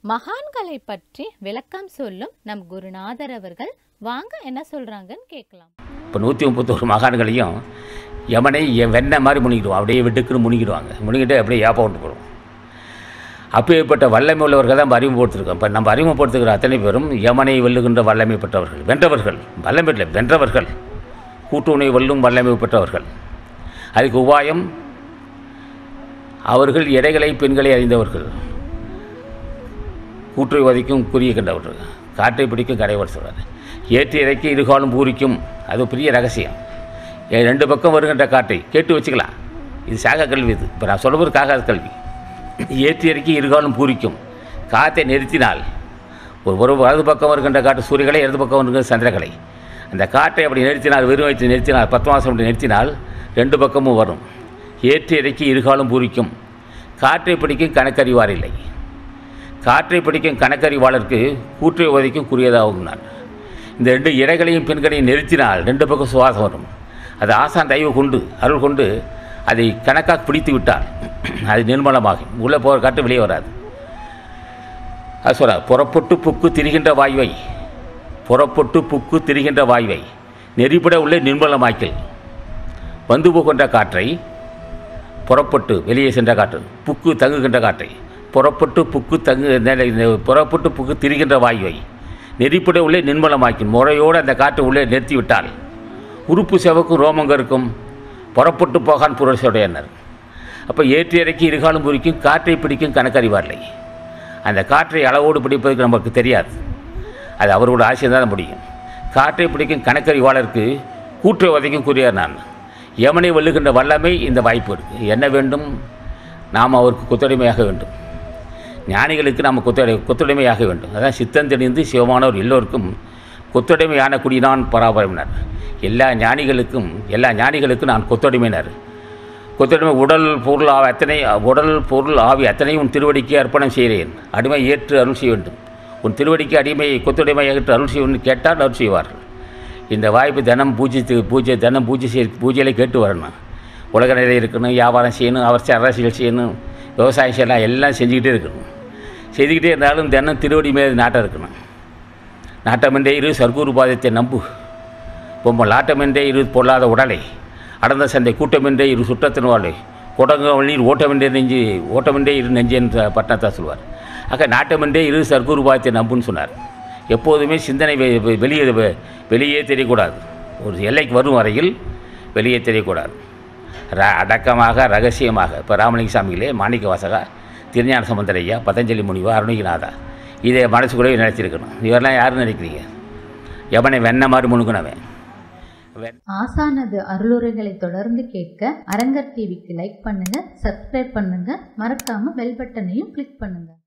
மகான்களை பற்றி விளக்கம் சொல்லும் நம் குருநாதர் அவர்கள் வாங்க என்ன சொல்றாங்கன்னு கேட்கலாம் இப்போ நூற்றி முப்பத்தோரு மகான்களையும் யமனை எ- வெண்ணெய் மாதிரி முனிக்கிடுவான் அப்படியே வெட்டுக்குன்னு முனிக்கிடுவாங்க முனிக்கிட்டு அப்படியே ஏப்பம் கொண்டு போடுவோம் அப்பேற்பட்ட வல்லமை உள்ளவர்கள் தான் நம்ம அறிமுகப்படுத்திருக்கோம் இப்போ நம்ம அறிமுகப்படுத்துகிற அத்தனை பேரும் யமனை வெல்லுகின்ற வல்லமை பெற்றவர்கள் வென்றவர்கள் வல்லமை இல்லை வென்றவர்கள் கூட்டுணை வெல்லும் வல்லமை பெற்றவர்கள் அதுக்கு உபாயம் அவர்கள் எடைகளை பெண்களை அறிந்தவர்கள் கூற்றை வதைக்கும் குறிய கண்டவர்கள் காற்றை பிடிக்கும் கடைவர் சொல்வார் ஏற்றி இறக்கி இருகாலும் பூரிக்கும் அது பெரிய ரகசியம் என் ரெண்டு பக்கம் வருகின்ற காற்றை கேட்டு வச்சுக்கலாம் இது சாக கல்வி இது இப்போ நான் சொல்லுவது காகாத கல்வி ஏற்றி இறக்கி இருகாலும் பூரிக்கும் காற்றை நிறுத்தினால் ஒரு ஒரு வலது பக்கம் வருகின்ற காற்று சூரியகலை இடது பக்கம் வருகின்ற சந்திரகலை அந்த காற்றை அப்படி நிறுத்தினால் வெறும் வயிற்று நிறுத்தினால் பத்து மாதம் அப்படி நிறுத்தினால் ரெண்டு பக்கமும் வரும் ஏற்றி இறக்கி இருகாலும் பூரிக்கும் காற்றை பிடிக்கும் கணக்கறிவார் இல்லை காற்றை பிடிக்கும் கணக்கறிவாளருக்கு கூற்றை உதைக்கும் குறியதாகும் நான் இந்த ரெண்டு இடைகளையும் பெண்களையும் நிறுத்தினால் ரெண்டு பக்கம் சுவாசம் வரும் அது ஆசான் தயவு கொண்டு அருள் கொண்டு அதை கணக்காக பிடித்து விட்டால் அது நிர்மலமாகும் உள்ளே போகிற காற்று வெளியே வராது அது சொல்கிறார் புறப்பட்டு புக்கு திரிகின்ற வாயுவை புறப்பட்டு புக்கு திரிகின்ற வாயுவை நெறிப்பட உள்ள நிர்மலமாக்கல் வந்து போகின்ற காற்றை புறப்பட்டு வெளியே சென்ற காற்று புக்கு தங்குகின்ற காற்றை புறப்பட்டு புக்கு தங்கு நெ- புறப்பட்டு புக்கு திரிகின்ற வாயுவை நெறிப்பட உள்ளே நிர்மலமாக்கி முறையோடு அந்த காற்று உள்ளே நிறுத்தி விட்டால் உறுப்பு செவக்கும் ரோமங்கருக்கும் புறப்பட்டு போகான் புரட்சியுடையனர் அப்போ ஏற்றி இறக்கி இருகாலும் குறிக்கும் காற்றை பிடிக்கும் கணக்கறிவார்லை அந்த காற்றை அளவோடு பிடிப்பதற்கு நமக்கு தெரியாது அது அவரோட ஆசையம் தான் முடியும் காற்றை பிடிக்கும் கணக்கறிவாளருக்கு கூற்றை உதைக்கும் கூறியார் நான் யமனை வெல்லுகின்ற வல்லமை இந்த வாய்ப்பு இருக்குது என்ன வேண்டும் நாம் அவருக்கு கொத்தடிமையாக வேண்டும் ஞானிகளுக்கு நாம் கொத்தடை கொத்தடிமையாக வேண்டும் அதான் சித்தம் தெளிந்து சிவமானவர் எல்லோருக்கும் கொத்தடிமையான குடிதான் பராபரமினார் எல்லா ஞானிகளுக்கும் எல்லா ஞானிகளுக்கும் நான் கொத்தடிமையினர் கொத்தடிமை உடல் பொருள் ஆவி அத்தனை உடல் பொருள் ஆவி அத்தனையும் உன் திருவடிக்கு அர்ப்பணம் செய்கிறேன் அடிமை ஏற்று அருள் செய்ய வேண்டும் உன் திருவடிக்கு அடிமையை கொத்தடிமை ஏற்று அருள் செய்ய வேண்டும் கேட்டால் அருள் செய்வார்கள் இந்த வாய்ப்பு தினம் பூஜித்து பூஜை தினம் பூஜை செய் பூஜையில் கேட்டு வரணும் உலக நிலை இருக்கணும் வியாபாரம் செய்யணும் அவசிய அரசியல் செய்யணும் விவசாயம் செய்யலாம் எல்லாம் செஞ்சுக்கிட்டே இருக்கணும் செய்துக்கிட்டே இருந்தாலும் தினம் திருவடி மேல் நாட்டம் இருக்கணும் நாட்டமென்றே இரு சர்க்குரு பாதத்தை நம்பு பொம்மை லாட்டமென்றே இரு பொல்லாத உடலை அடர்ந்த சந்தை கூட்டமென்றே இரு சுற்றத்தின் வாழ்வை குடங்க நீர் ஓட்டமென்றே நெஞ்சு ஓட்டமென்றே இரு நெஞ்சு என்ற பட்டணத்தை சொல்வார் ஆக நாட்டமென்றே இரு சர்க்குரு பாதத்தை நம்புன்னு சொன்னார் எப்போதுமே சிந்தனை வெ- வெ- வெளியே வெ- வெளியே தெரியக்கூடாது ஒரு எல்லைக்கு வரும் வரையில் வெளியே தெரியக்கூடாது ர அடக்கமாக ரகசியமாக இப்போ ராமலிங்க சாமிகளே மாணிக்க வாசகா திருஞான சம்பந்தரையா பதஞ்சலி முனிவா அருணகிநாதா இதை மனசுக்குள்ளே நினச்சிருக்கணும் இவரெல்லாம் யாருன்னு நினைக்கிறீங்க எவனை வெண்ண மாதிரி முணுக்குனவன் வெண் ஆசானது அருளுரைகளை தொடர்ந்து கேட்க அரங்கர் டிவிக்கு லைக் பண்ணுங்க சப்ஸ்கிரைப் பண்ணுங்க மறக்காம பெல் பட்டனையும் கிளிக் பண்ணுங்க